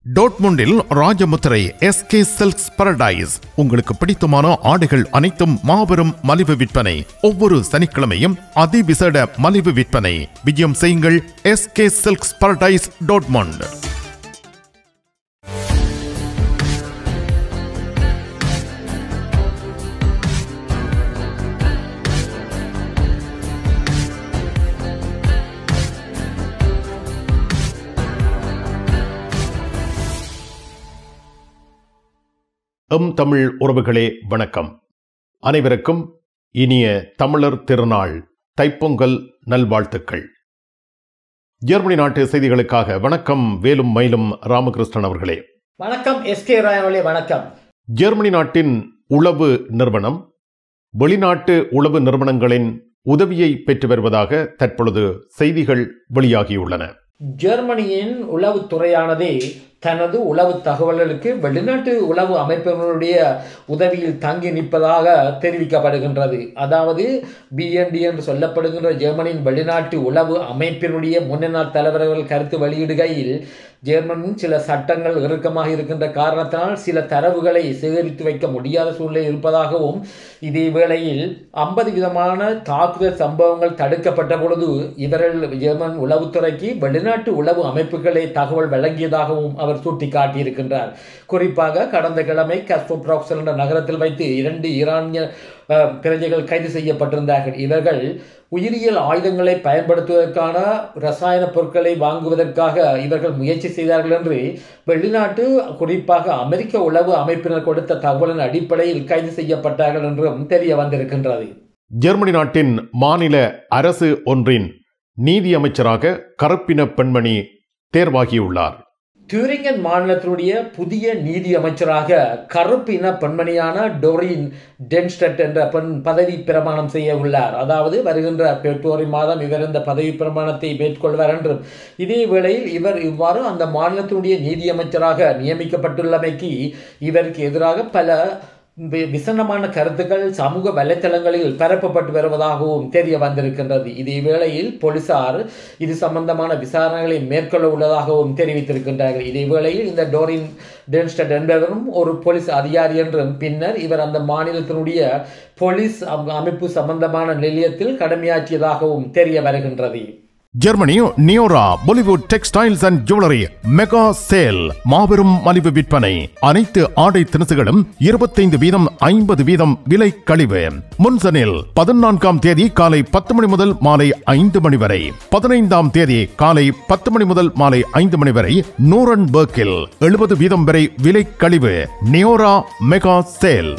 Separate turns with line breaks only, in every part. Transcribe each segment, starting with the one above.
டோட்முண்டில் Rajamuthirai SK silks paradise உங்களுக்கு பிடித்தமான ஆடைகள் அனைத்தும் மாபெரும் மலிவு விற்பனை ஒவ்வொரு சனிக்கிழமையும் அதிவிசேட மலிவு விற்பனை விஜயம் செய்யுங்கள் எஸ்கே சில்க்ஸ் பரடைஸ் டோட்மண்ட் எம் தமிழ் உறவுகளே வணக்கம் அனைவருக்கும் இனிய தமிழர் திருநாள் தைப்பொங்கல் நல்வாழ்த்துக்கள் ஜெர்மனி நாட்டு செய்திகளுக்காக வணக்கம் வேலும் மயிலும் ராமகிருஷ்ணன் அவர்களே
வணக்கம் எஸ்கே ராயனொலி வணக்கம்
ஜெர்மனி நாட்டின் உளவு நிறுவனம் வெளிநாட்டு உளவு நிறுவனங்களின் உதவியை பெற்று வருவதாக தற்பொழுது செய்திகள் வெளியாகியுள்ளன
ஜெர்மனியின் உளவுத்துறையானது தனது உளவு தகவல்களுக்கு வெளிநாட்டு உளவு அமைப்பினுடைய உதவியில் தங்கி நிற்பதாக தெரிவிக்கப்படுகின்றது அதாவது பிஎன்டி என்று சொல்லப்படுகின்ற ஜெர்மனியின் வெளிநாட்டு உளவு அமைப்பினுடைய முன்னாள் தலைவர்கள் கருத்து வெளியிடுகையில் ஜெர்மனின் சில சட்டங்கள் இறுக்கமாக இருக்கின்ற காரணத்தினால் சில தரவுகளை சேகரித்து வைக்க முடியாத சூழ்நிலை இருப்பதாகவும் இதே வேளையில் ஐம்பது விதமான தாக்குதல் சம்பவங்கள் தடுக்கப்பட்ட பொழுது இவர்கள் ஜெர்மன் உளவுத்துறைக்கு வெளிநாட்டு உளவு அமைப்புகளை தகவல் வழங்கியதாகவும் அவர் சுட்டிக்காட்டியிருக்கின்றார் குறிப்பாக கடந்த கிழமை கஸ்போப்ராக்சல் என்ற நகரத்தில் வைத்து இரண்டு ஈரானிய அஹ், பிரஜைகள் கைது செய்யப்பட்டிருந்தார்கள் இவர்கள் உயிரியல் ஆயுதங்களை பயன்படுத்துவதற்கான ரசாயன பொருட்களை வாங்குவதற்காக இவர்கள் முயற்சி செய்தார்கள் என்று வெளிநாட்டு குறிப்பாக அமெரிக்க உளவு அமைப்பினர் கொடுத்த தகவலின் அடிப்படையில் கைது செய்யப்பட்டார்கள் என்றும் தெரிய வந்திருக்கின்றது
ஜெர்மனி நாட்டின் மாநில அரசு ஒன்றின் நீதி அமைச்சராக கருப்பின பெண்மணி தேர்வாகியுள்ளார்
தியூரிங்கன் மாநிலத்தினுடைய புதிய நீதி அமைச்சராக கருப்பு இன பெண்மணியான டொரின் டென்ஸ்டட் என்ற பெண் பதவி பிரமாணம் செய்ய உள்ளார் அதாவது வருகின்ற பிப்ரவரி மாதம் இவர் இந்த பதவி பிரமாணத்தை மேற்கொள்வார் என்றும் இதே வேளையில் இவர் இவ்வாறு அந்த மாநிலத்தினுடைய நீதி அமைச்சராக நியமிக்கப்பட்டுள்ளமைக்கு இவருக்கு எதிராக பல வி- விசனமான கருத்துக்கள் சமூக வலைத்தளங்களில் பரப்பப்பட்டு வருவதாகவும் தெரிய வந்திருக்கின்றது இதே வேளையில் போலீசார் இது சம்பந்தமான விசாரணைகளை மேற்கொள்ள உள்ளதாகவும் தெரிவித்திருக்கின்றார்கள் இதே வேளையில் இந்த டோரின் டென்ஸ்டட் என்பவரும் ஒரு போலீஸ் அதிகாரி என்றும் பின்னர் இவர் அந்த மாநிலத்தினுடைய போலீஸ் அம்- அமைப்பு சம்பந்தமான நிலையத்தில் கடமையாற்றியதாகவும் தெரிய வருகின்றது
Germany Neora Bollywood textiles and jewellery mega sale மாபெரும் மலிவு விற்பனை அனைத்து ஆடை திணுசுகளும் இருபத்தைந்து வீதம் ஐம்பது வீதம் விலை கழிவு முன்சனில் பதினான்காம் தேதி காலை பத்து மணி முதல் மாலை ஐந்து மணி வரை பதினைந்தாம் தேதி காலை பத்து மணி முதல் மாலை ஐந்து மணி வரை நூரன் பர்க்கில் எழுபது வீதம் வரை விலை கழிவு Neora mega sale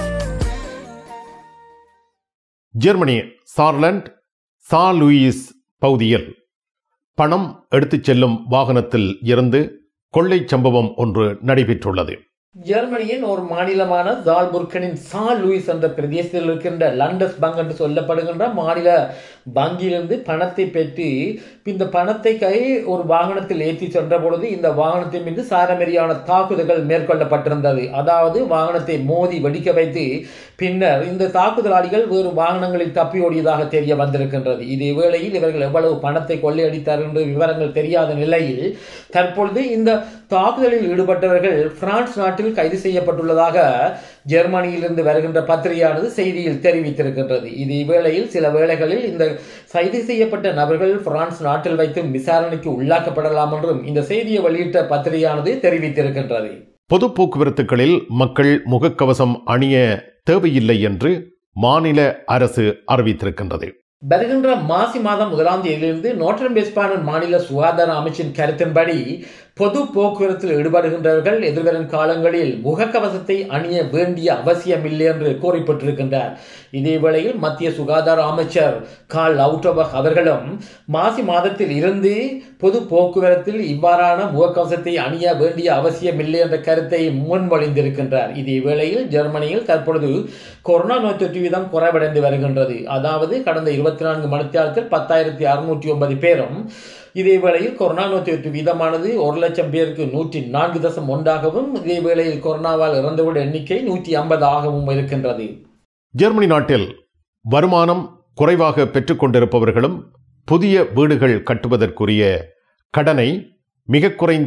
Germany Saarland Saarlouis பகுதியில் பணம் எடுத்துச் செல்லும் வாகனத்தில் இருந்து கொள்ளை சம்பவம் ஒன்று நடைபெற்றுள்ளது
ஜெர்மனியின் ஒரு மாநிலமான ஜால்புர்கனின் சா லூயிஸ் என்ற பிரதேசத்தில் இருக்கின்ற லண்டஸ் பங்க் என்று சொல்லப்படுகின்ற மாநில வங்கியிலிருந்து பணத்தை பெற்று இந்த பணத்தை கை ஒரு வாகனத்தில் ஏற்றி சென்ற பொழுது இந்த வாகனத்தின் மீது சாரமேரியான தாக்குதல்கள் மேற்கொள்ளப்பட்டிருந்தது அதாவது வாகனத்தை மோதி வெடிக்க வைத்து பின்னர் இந்த தாக்குதலாளிகள் வேறு வாகனங்களில் தப்பி ஓடியதாக தெரிய வந்திருக்கின்றது இதே வேளையில் இவர்கள் எவ்வளவு பணத்தை கொள்ளையடித்தார் என்று விவரங்கள் தெரியாத நிலையில் தற்பொழுது இந்த தாக்குதலில் ஈடுபட்டவர்கள் பிரான்ஸ் நாட்டில் கைது செய்யப்பட்டுள்ளதாக ஜெர்மனியிலிருந்து வருகின்ற பத்திரிகையானது செய்தியில் தெரிவித்திருக்கின்றது இதே வேளையில் சில வேளைகளில் இந்த கைது செய்யப்பட்ட நபர்கள் பிரான்ஸ் நாட்டில் வைத்து விசாரணைக்கு உள்ளாக்கப்படலாம் என்றும் இந்த செய்தியை வெளியிட்ட பத்திரிகையானது தெரிவித்திருக்கின்றது
பொது போக்குவரத்துகளில் மக்கள் முகக்கவசம் அணிய தேவையில்லை என்று மாநில அரசு அறிவித்திருக்கின்றது
வருகின்ற மாசி மாதம் முதலாம் தேதியிலிருந்து நோட்டன் வெஸ்பானன் மாநில சுகாதார அமைச்சின் கருத்தின்படி பொது போக்குவரத்தில் ஈடுபடுகின்றவர்கள் எதிர்வரும் காலங்களில் முகக்கவசத்தை அணிய வேண்டிய அவசியமில்லை என்று கூறப்பட்டிருக்கின்றார் இதே வேளையில் மத்திய சுகாதார அமைச்சர் கால் அவுட்டோபக் அவர்களும் மாசி மாதத்தில் இருந்து பொது போக்குவரத்தில் இவ்வாறான முகக்கவசத்தை அணிய வேண்டிய அவசியமில்லை என்ற கருத்தை முன்மொழிந்திருக்கின்றார் இதே வேளையில் ஜெர்மனியில் தற்பொழுது கொரோனா நோய் தொற்று வீதம் குறைவடைந்து வருகின்றது அதாவது கடந்த இருபத்தி நான்கு மணித்தியாலத்தில் பத்தாயிரத்தி அறுநூற்றி ஒன்பது பேரும் இதே வேளையில் கொரோனா நோய் தொற்று வீதமானது ஒரு லட்சம் பேருக்கு நூற்றி நான்கு தசம் ஒன்றாகவும் இதே வேளையில் கொரோனாவால் இறந்தவருடைய எண்ணிக்கை நூற்றி ஐம்பது ஆகவும் இருக்கின்றது
ஜெர்மனி நாட்டில் வருமானம் குறைவாக பெற்றுக்கொண்டிருப்பவர்களும் புதிய வீடுகள் கட்டுவதற்குரிய கடனை மிக குறைந்த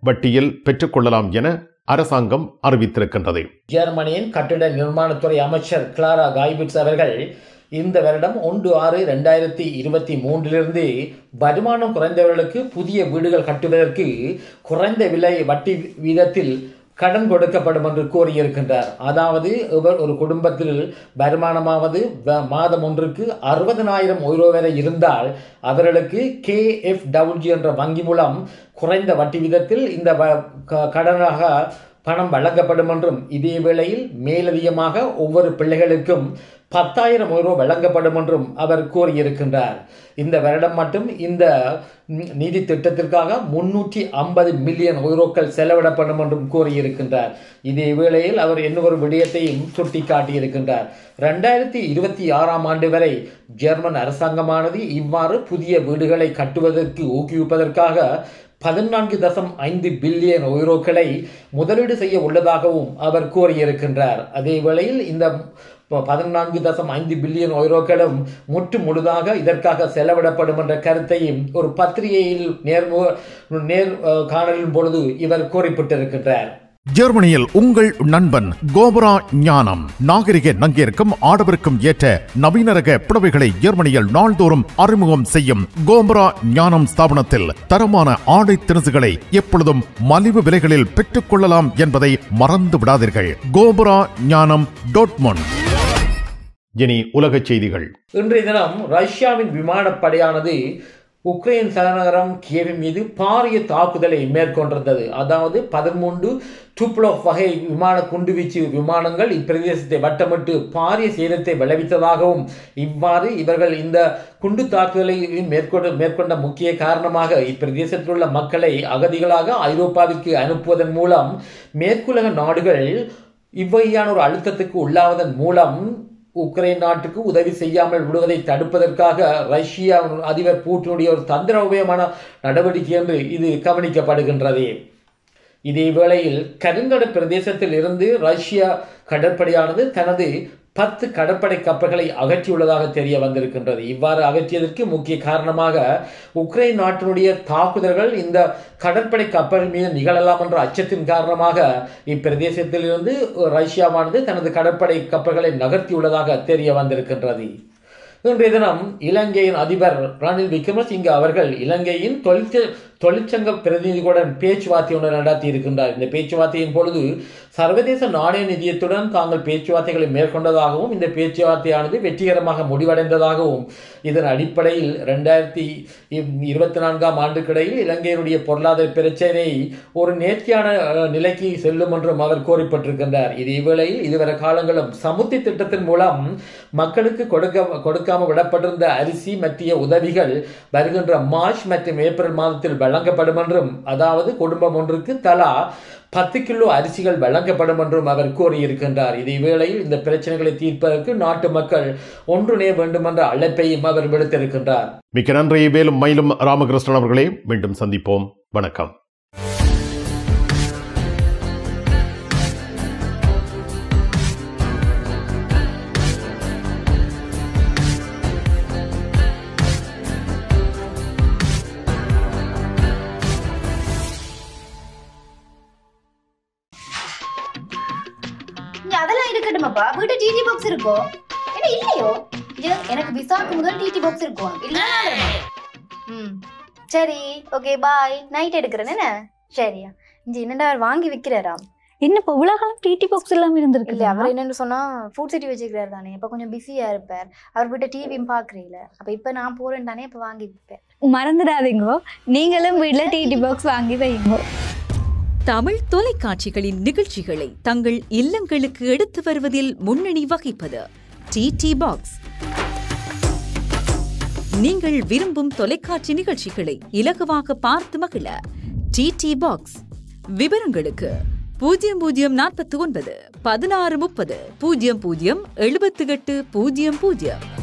வட்டியில் பெற்றுக்கொள்ளலாம் என அரசாங்கம் அறிவித்திருக்கின்றது
ஜெர்மனியின் கட்டிட நிர்மாணத்துறை அமைச்சர் கிளாரா காய்பிட்ஸ் அவர்கள் இந்த வருடம் ஒன்று ஆறு ரெண்டாயிரத்தி இருபத்தி மூன்றிலிருந்து வருமானம் குறைந்தவர்களுக்கு புதிய வீடுகள் கட்டுவதற்கு குறைந்த விலை வட்டி வீதத்தில் கடன் கொடுக்கப்படும் என்று கூறியிருக்கின்றார் அதாவது இவர் ஒரு குடும்பத்தில் வருமானமாவது வ- மாதம் ஒன்றுக்கு அறுபதனாயிரம் யூரோ வரை இருந்தால் அவர்களுக்கு கே எஃப் என்ற வங்கி மூலம் குறைந்த வட்டி விதத்தில் இந்த வ- க- கடனாக பணம் வழங்கப்படும் என்றும் இதே வேளையில் மேலதிகமாக ஒவ்வொரு பிள்ளைகளுக்கும் பத்தாயிரம் யூரோ வழங்கப்படும் என்றும் அவர் கூறியிருக்கின்றார் இந்த வருடம் மட்டும் இந்த ம், நிதி திட்டத்திற்காக முன்னூற்றி ஐம்பது மில்லியன் யூரோக்கள் செலவிடப்படும் என்றும் கூறியிருக்கின்றார் இதே வேளையில் அவர் இன்னொரு விடயத்தையும் சுட்டிக்காட்டியிருக்கின்றார் ரெண்டாயிரத்தி இருபத்தி ஆறாம் ஆண்டு வரை ஜெர்மன் அரசாங்கமானது இவ்வாறு புதிய வீடுகளை கட்டுவதற்கு ஊக்குவிப்பதற்காக பதினான்கு தசம் ஐந்து பில்லியன் யூரோக்களை முதலீடு செய்ய உள்ளதாகவும் அவர் கூறியிருக்கின்றார் அதே வேளையில் இந்த பதினான்கு தசம் ஐந்து பில்லியன் யூரோக்களும் முற்று முழுதாக இதற்காக செலவிடப்படும் என்ற கருத்தையும் ஒரு பத்திரிகையில் நேர்மு நேர் அஹ், காணலின் பொழுது இவர் குறிப்பிட்டிருக்கின்றார்
ஜெர்மனியில் உங்கள் நண்பன் கோபரா ஞானம் நாகரிக நங்கிற்கும் ஆடவருக்கும் ஏற்ற நவீன ரக புடவைகளை ஜெர்மனியில் நாள்தோறும் அறிமுகம் செய்யும் கோபரா ஞானம் ஸ்தாபனத்தில் தரமான ஆடை திணுசுகளை எப்பொழுதும் மலிவு விலைகளில் பெற்றுக் கொள்ளலாம் என்பதை மறந்து விடாதீர்கள் கோபரா ஞானம் டோட்மொன் இனி உலகச் செய்திகள்
இன்றைய தினம் ரஷ்யாவின் விமானப்படையானது உக்ரைன் தலைநகரம் கியவின் மீது பாரிய தாக்குதலை மேற்கொண்டிருந்தது அதாவது பதிமூன்று டுப்ளோஃப் வகை விமான குண்டுவீச்சு விமானங்கள் இப்பிரதேசத்தை வட்டமிட்டு பாரிய சேதத்தை விளைவித்ததாகவும் இவ்வாறு இவர்கள் இந்த குண்டு தாக்குதலை மேற்கொண்ட மேற்கொண்ட முக்கிய காரணமாக இப்பிரதேசத்தில் உள்ள மக்களை அகதிகளாக ஐரோப்பாவிற்கு அனுப்புவதன் மூலம் மேற்குலக நாடுகள் இவ்வகையான ஒரு அழுத்தத்துக்கு உள்ளாவதன் மூலம் உக்ரைன் நாட்டுக்கு உதவி செய்யாமல் விடுவதை தடுப்பதற்காக ரஷ்யா அதிபர் பூட்டினுடைய ஒரு தந்திரோபயமான நடவடிக்கை என்று இது கவனிக்கப்படுகின்றது இதே வேளையில் கருங்கடல் பிரதேசத்தில் இருந்து ரஷ்யா கடற்படையானது தனது பத்து கடற்படை கப்பல்களை அகற்றியுள்ளதாக தெரிய வந்திருக்கின்றது இவ்வாறு அகற்றியதற்கு முக்கிய காரணமாக உக்ரைன் நாட்டினுடைய தாக்குதல்கள் இந்த கடற்படை கப்பல் மீது நிகழலாம் என்ற அச்சத்தின் காரணமாக இப்பிரதேசத்தில் இருந்து ரஷ்யாவானது தனது கடற்படை கப்பல்களை நகர்த்தியுள்ளதாக தெரிய வந்திருக்கின்றது இன்றைய தினம் இலங்கையின் அதிபர் ரணில் விக்ரமசிங்க அவர்கள் இலங்கையின் தொழிற்ச தொழிற்சங்க பிரதிநிதிகளுடன் பேச்சுவார்த்தை ஒன்று நடத்தி இருக்கின்றார் இந்த பேச்சுவார்த்தையின் பொழுது சர்வதேச நாணய நிதியத்துடன் தாங்கள் பேச்சுவார்த்தைகளை மேற்கொண்டதாகவும் இந்த பேச்சுவார்த்தையானது வெற்றிகரமாக முடிவடைந்ததாகவும் இதன் அடிப்படையில் ரெண்டாயிரத்தி இருபத்தி நான்காம் ஆண்டுக்கிடையில் இலங்கையினுடைய பொருளாதார பிரச்சனை ஒரு நேர்த்தியான அஹ், நிலைக்கு செல்லும் என்றும் அவர் கோரிப்பட்டிருக்கின்றார் இதே வேளையில் இதுவரை காலங்களும் சமுத்தி திட்டத்தின் மூலம் மக்களுக்கு கொடுக்க கொடுக்காம விடப்பட்டிருந்த அரிசி மற்றிய உதவிகள் வருகின்ற மார்ச் மற்றும் ஏப்ரல் மாதத்தில் வழங்கப்படும் என்றும் அதாவது குடும்பம் ஒன்றுக்கு தலா பத்து கிலோ அரிசிகள் வழங்கப்படும் என்றும் அவர் கூறியிருக்கின்றார் இதே வேளையில் இந்த பிரச்சனைகளை தீர்ப்பதற்கு நாட்டு மக்கள் ஒன்றுணே வேண்டும் என்ற அழைப்பையும் அவர் விடுத்திருக்கின்றார்
மிக்க நன்றி வேலும் மயிலும் ராமகிருஷ்ணன் அவர்களே மீண்டும் சந்திப்போம் வணக்கம்
இங்க அதெல்லாம் இருக்கட்டுமாப்பா வீட்டு டிடி பாக்ஸ் இருக்கோ என்ன இல்லையோ இது எனக்கு விசாக்கு முதல் டிடி பாக்ஸ் இருக்கும் இல்ல ம் சரி ஓகே பாய் நைட் எடுக்கிறேன் என்ன சரியா இங்க என்னடா அவர் வாங்கி விக்கிறாராம்
என்ன இப்போ இவ்வளவு காலம் டிடி பாக்ஸ் இல்லாம இருந்திருக்கு
இல்ல அவர் என்னன்னு சொன்னா ஃபுட் சிட்டி வச்சுக்கிறாரு தானே இப்ப கொஞ்சம் பிஸியா இருப்பார் அவர் வீட்டை டிவியும் பாக்குறீல அப்ப இப்ப நான் போறேன் தானே இப்ப வாங்கி விப்பேன்
மறந்துடாதீங்கோ நீங்களும் வீட்ல டிடி பாக்ஸ் வாங்கி வைங்க
தமிழ் தொலைக்காட்சிகளின் நிகழ்ச்சிகளை தங்கள் இல்லங்களுக்கு எடுத்து வருவதில் முன்னணி வகிப்பது டிடி பாக்ஸ் நீங்கள் விரும்பும் தொலைக்காட்சி நிகழ்ச்சிகளை இலகுவாக பார்த்து மகிழ டிடி பாக்ஸ் விவரங்களுக்கு பூஜ்ஜியம் பூஜ்ஜியம் நாற்பத்தி ஒன்பது பதினாறு முப்பது பூஜ்ஜியம் பூஜ்ஜியம் எழுபத்தி எட்டு பூஜ்ஜியம் பூஜ்ஜியம்